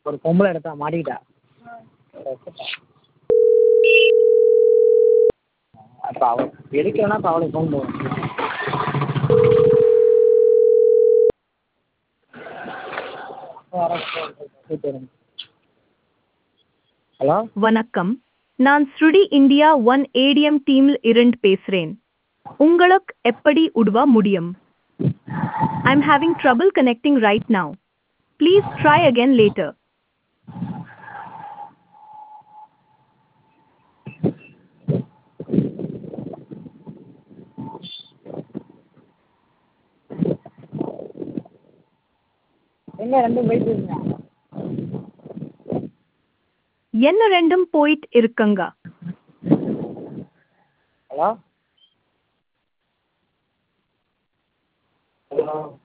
ஒரு பொம்பளை எடுத்தா மாட்டிக்கிட்டா அப்போ அவள் எடுக்கலைன்னா அப்போ அவளுக்கு ஃபோன் போடும் ஹலோ வணக்கம் நான் ஸ்ருடி இந்தியா ஒன் ஏடிஎம் டீமில் இருந்து பேசுகிறேன் உங்களுக்கு எப்படி உதவ முடியும் I'm having trouble connecting right now please try again later எங்க ரெண்டும் போயிட்டு இருக்குங்க என்ன ரெண்டும் போயிட்டு இருக்குங்க ஹலோ ஹலோ